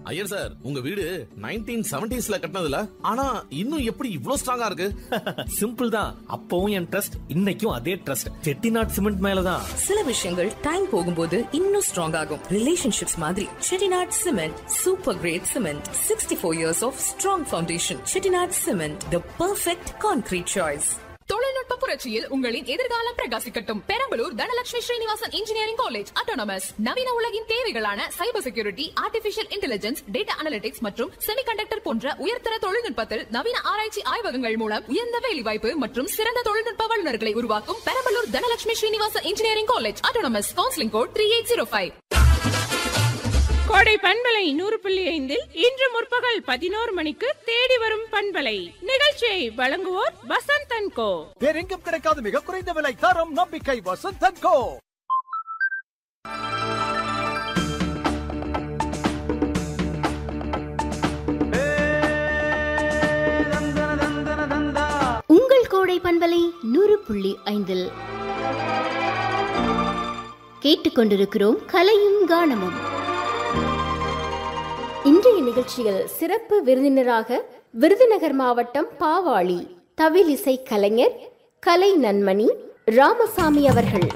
Iyer sir உங்க வீடு nineteen செவன்டிஸ்ல கட்டினதுல ஆனா இன்னும் எப்படி இவ்ளோ ஸ்ட்ராங்கா இருக்கு சிம்பிள் தான் அப்பவும் என் ட்ரஸ்ட் இன்னைக்கும் அதே ட்ரஸ்ட் செட்டிநாட் சிமெண்ட் மேலதான் சில விஷயங்கள் டைம் போகும்போது இன்னும் ஸ்ட்ராங் ஆகும் ரிலேஷன்ஷிப்ஸ் மாதிரி Chettinad cement super great cement sixty four years of strong foundation Chettinad cement the perfect concrete choice தொழில்நுட்ப புரட்சியில் உங்களின் எதிர்காலம் பிரகாசிக்கட்டும் Perambalur Dhanalakshmi Srinivasan engineering college autonomous நவீன உலகின் தேவைகளான cyber security artificial intelligence data analytics மற்றும் செமிகண்டக்டர் போன்ற உயர்தர தொழில்நுட்பத்தில் நவீன ஆராய்ச்சி ஆய்வகங்கள் மூலம் உயர்ந்த வேலைவாய்ப்பு மற்றும் சிறந்த தொழில்நுட்ப வல்லுநர்களை உருவாக்கும் Perambalur Dhanalakshmi Srinivasan engineering college autonomous counselling code three eight zero five Kodai பண்பலை நூறு புள்ளி ஐந்தில் இன்று முற்பகல் பதினோரு மணிக்கு தேடி வரும் பண்பலை நிகழ்ச்சியை வழங்குவோர் வசந்த் அண்ட் கோ வேறெங்கும் கிடைக்காத மிக குறைந்த விலை தரம் நம்பிக்கை வசந்தன் கோ உங்கள் கோடை பண்பலை நூறு புள்ளி ஐந்தில் கேட்டுக்கொண்டிருக்கிறோம் கலையும் கானமும் இன்றைய நிகழ்ச்சியில் சிறப்பு விருந்தினராக விருதுநகர் மாவட்டம் பாவாளி தவிலிசை கலைஞர் கலை நன்மணி ராமசாமி அவர்கள்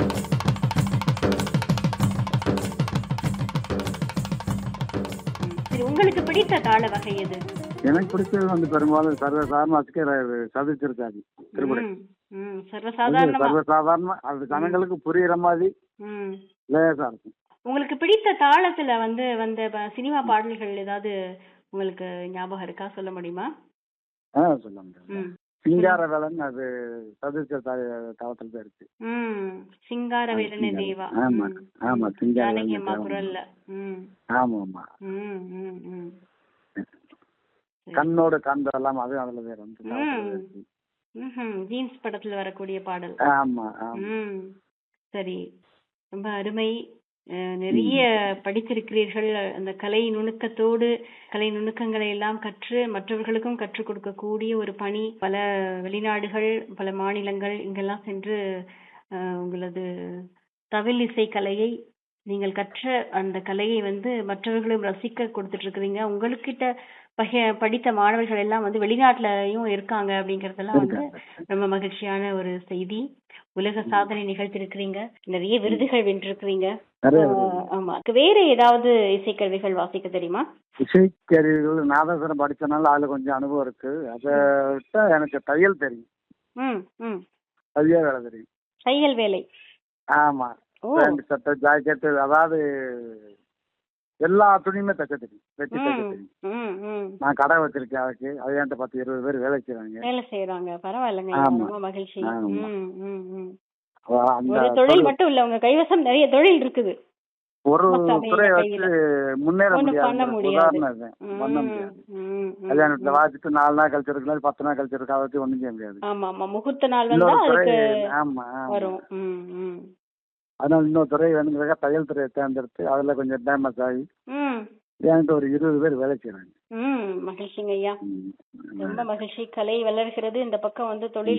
சரி உங்களுக்கு பிடித்த தாள வகை எது எனக்கு பிடிச்சது வந்து பெரும்பாலும் சர்வசாதாரண அஸ்கர் சதிச்சிருக்காரு திருப்பதி ம், ம், சர்வசாதாரணமா சர்வசாதாரண அது ஜனங்களுக்கு புரியுற மாதிரி ம். லேசா இருக்கும் உங்களுக்கு பிடித்த தாளத்துல வந்து வந்த ப- சினிமா பாடல்கள் ஏதாவது உங்களுக்கு ஞாபகம் இருக்கா சொல்ல முடியுமா ஆ சொல்ல முடியும் ம். சிங்கார வேலன் அது சதிச்ச தளத்துல தான் இருக்கு ம் சிங்கார வேலனே தேவா ஆமா ம், ஆமா ம். சிங்கார ஜானகி வேலனே அம்மா தேவா. குரல்ல ம் ஆமா ஆமா ம் ம் ம் சரி. கண்ணோட கண்டு எல்லாம் அது அதுல வேற வந்து ம். தளத்துல இருக்கு. ம்ஹும். ஜீன்ஸ் படத்துல வரக்கூடிய பாடல் ஆமா ஆமா ம் சரி ரொம்ப அருமை அஹ், நிறைய படித்திருக்கிறீர்கள் அந்த கலை நுணுக்கத்தோடு கலை நுணுக்கங்களை எல்லாம் கற்று மற்றவர்களுக்கும் கற்றுக் கொடுக்கக்கூடிய ஒரு பணி பல வெளிநாடுகள் பல மாநிலங்கள் இங்கெல்லாம் சென்று அஹ், உங்களது தவில் இசை கலையை நீங்கள் கற்ற அந்த கலையை வந்து மற்றவர்களும் ரசிக்க கொடுத்துட்டு இருக்கிறீங்க உங்களுக்கிட்ட பக படித்த மாணவர்கள் எல்லாம் வந்து வெளிநாட்டுலயும் இருக்காங்க அப்படிங்கறதெல்லாம் வந்து ரொம்ப மகிழ்ச்சியான ஒரு செய்தி உலக சாதனை நிகழ்த்திருக்கிறீங்க நிறைய விருதுகள் வென்றிருக்கிறீங்க நிறைய ஆஹ் ஆமா வேற ஏதாவது இசைக்கருவிகள் வாசிக்க தெரியுமா இசைக்கருவிகள் நாதஸ்வரம் படிச்சனால அதுல கொஞ்சம் அனுபவம் இருக்கு அதை விட்டா எனக்கு தையல் தெரியும் ம் ம் தையல் வேலை தெரியும் தையல் வேலை ஆமா ஓ பேண்ட் சட்டை ஜாக்கெட் அதாவது எல்லா துணியுமே தைக்க தெரியும் வெட்டி தைக்க ம் தெரியும் ம் ம் நான் கடை வச்சிருக்கேன் அதுக்கு அது என்கிட்ட பத்து இருபது பேர் வேலை செய்றாங்க வேலை செய்யறாங்க பரவாயில்லைங்க ஆமா. ரொம்ப மகிழ்ச்சி ஆமா. ம் ம் ம் அவ- அந்த ஒரு தொழில் தொழில் மட்டும் இல்ல உங்க கைவசம் நிறைய தொழில் இருக்குது ஒரு மொத்த அமைய துறை கையில. வச்சு முன்னேற ஒண்ணும் பண்ண முடியாது முடியாது. உதாரணம் இது. பண்ண ம், முடியாது ம், ம், கல்யாணத்துல ம். வாசிட்டு நாலு நாள் கழிச்சு இருக்கலாம் பத்து நாள் கழிச்சு இருக்கா வச்சு ஒண்ணும் செய்ய முடியாது ஆமா ஆமா முகூர்த்த நாள் வந்தா இன்னொரு துறை அதுக்கு ஆமா ஆமா. வரும் ம் ம் அதனால இன்னொரு துறை வேணுங்கிறத தையல் துறையை தேர்ந்தெடுத்து அதுல கொஞ்சம் ஃபேமஸ் ஆகி ம் என்கிட்ட ஒரு இருபது பேர் வேலை செய்றாங்க ம் மகிழ்ச்சிங்க ஐயா ம். ரொம்ப மகிழ்ச்சி கலை வளர்கிறது இந்த பக்கம் வந்து தொழில்